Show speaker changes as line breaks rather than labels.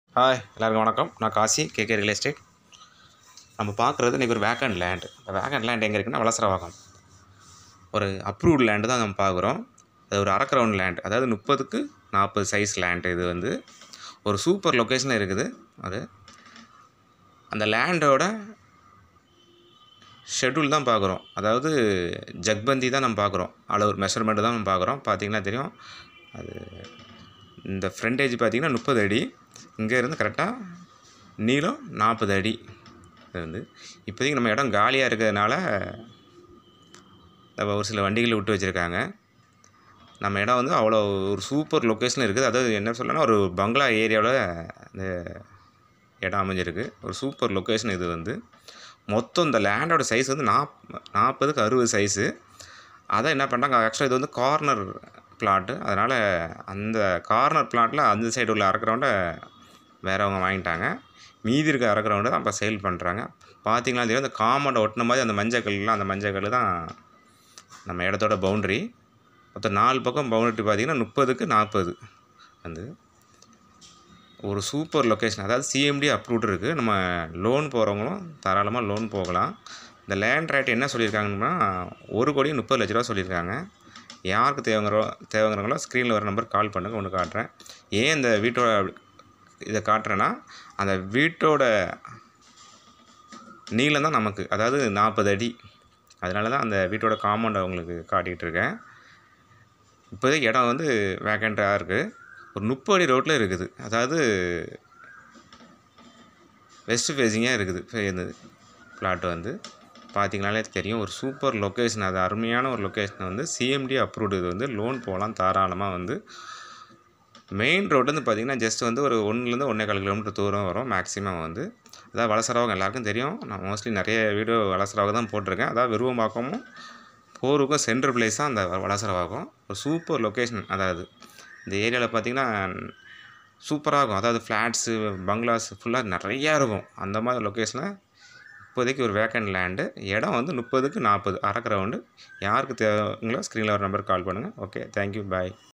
hi எல்லாருக்கும் வணக்கம் நான் காசி கேகே ரியல் எஸ்டேட் நம்ம பார்க்குறது இன்றைக்கி ஒரு வேக்கண்ட் லேண்ட் இந்த வேக்கண்ட் லேண்ட் எங்கே இருக்குன்னா வளசரவாகம் ஒரு அப்ரூவ்டு லேண்டு தான் நம்ம பார்க்குறோம் அது ஒரு அரை கிரவுண்ட் லேண்ட் அதாவது முப்பதுக்கு நாற்பது சைஸ் லேண்ட் இது வந்து ஒரு சூப்பர் லொக்கேஷனில் இருக்குது அது அந்த லேண்டோட ஷெட்யூல் தான் பார்க்குறோம் அதாவது ஜக்பந்தி தான் நம்ம பார்க்குறோம் அளவு மெஷர்மெண்ட்டு தான் நம்ம பார்க்குறோம் பார்த்தீங்கன்னா தெரியும் அது இந்த ஃப்ரண்டேஜ் பார்த்தீங்கன்னா முப்பது அடி இங்கேருந்து கரெக்டாக நீளம் நாற்பது அடி இது வந்து இப்போதைக்கு நம்ம இடம் காலியாக இருக்கிறதுனால நம்ம ஒரு சில வண்டிகளை விட்டு வச்சுருக்காங்க நம்ம இடம் வந்து அவ்வளோ ஒரு சூப்பர் லொக்கேஷனில் இருக்குது அதாவது என்ன சொல்லணும்னா ஒரு பங்களா ஏரியாவில் இந்த இடம் அமைஞ்சிருக்கு ஒரு சூப்பர் லொக்கேஷன் இது வந்து மொத்தம் இந்த லேண்டோட சைஸ் வந்து நாப் நாற்பதுக்கு அறுபது சைஸு அதை என்ன பண்ணுறாங்க ஆக்சுவலாக இது வந்து கார்னர் பிளாட்டு அதனால் அந்த கார்னர் பிளாட்டில் அந்த சைடு உள்ள அறக்கிறவண்ட வேறவங்க வாங்கிட்டாங்க மீதி இருக்க அறக்கிறவண்ட தான் இப்போ சேல் பண்ணுறாங்க பார்த்தீங்கன்னா தெரியும் அந்த காம்பவுண்டை ஒட்டின மாதிரி அந்த மஞ்சள் கல்லாம் அந்த மஞ்சள் கல் தான் நம்ம இடத்தோட பவுண்ட்ரி மொத்தம் நாலு பக்கம் பவுண்டரி பார்த்தீங்கன்னா முப்பதுக்கு நாற்பது வந்து ஒரு சூப்பர் லொக்கேஷன் அதாவது சிஎம்டி அப்ரூவ்டு இருக்குது நம்ம லோன் போகிறவங்களும் தாராளமாக லோன் போகலாம் இந்த லேண்ட் ரேட் என்ன சொல்லியிருக்காங்கன்னா ஒரு கோடி முப்பது லட்ச ரூபா சொல்லியிருக்காங்க யாருக்கு தேவைங்கிறோ தேவைங்கிறவங்களோ ஸ்க்ரீனில் வர நம்பர் கால் பண்ணுங்கள் ஒன்று காட்டுறேன் ஏன் இந்த வீட்டோட இதை காட்டுறேன்னா அந்த வீட்டோட நீளம் தான் நமக்கு அதாவது நாற்பது அடி அதனால தான் அந்த வீட்டோட காம்பவுண்டை உங்களுக்கு காட்டிகிட்டு இருக்கேன் இப்போதைக்கு இடம் வந்து வேக்கண்ட்டாக இருக்குது ஒரு முப்பது அடி ரோட்டில் இருக்குது அதாவது வெஸ்ட் ஃபேஸிங்காக இருக்குது ஃபே- இந்த பிளாட் வந்து பார்த்தீங்கனாலே தெரியும் ஒரு சூப்பர் லொக்கேஷன் அது அருமையான ஒரு லொக்கேஷன் வந்து சிஎம்டி அப்ரூவ்டு இது வந்து லோன் போகலாம் தாராளமாக வந்து மெயின் ரோடு வந்து பார்த்திங்கன்னா ஜஸ்ட் வந்து ஒரு ஒன்றுலேருந்து ஒன்றே கால் கிலோமீட்டர் தூரம் வரும் மேக்ஸிமம் வந்து அதாவது வளசரவாகம் எல்லாருக்கும் தெரியும் நான் மோஸ்ட்லி நிறைய வீடியோ வளசரவாகம் தான் போட்டிருக்கேன் அதாவது விருவம்பாக்கமும் போருக்கும் சென்ட்ரல் பிளேஸ் தான் அந்த வளசரவாகம் ஒரு சூப்பர் லொக்கேஷன் அதாவது இந்த ஏரியாவில் பார்த்திங்கன்னா சூப்பராக இருக்கும் அதாவது ஃப்ளாட்ஸு பங்களாஸ் ஃபுல்லாக நிறையா இருக்கும் அந்த மாதிரி லொக்கேஷனில் இப்போதைக்கு ஒரு வேக்கண்ட் லேண்டு இடம் வந்து முப்பதுக்கு நாற்பது அரை கிரவுண்டு யாருக்கு தேவைங்களோ ஸ்க்ரீனில் ஒரு நம்பருக்கு கால் பண்ணுங்கள் ஓகே தேங்க்யூ பாய்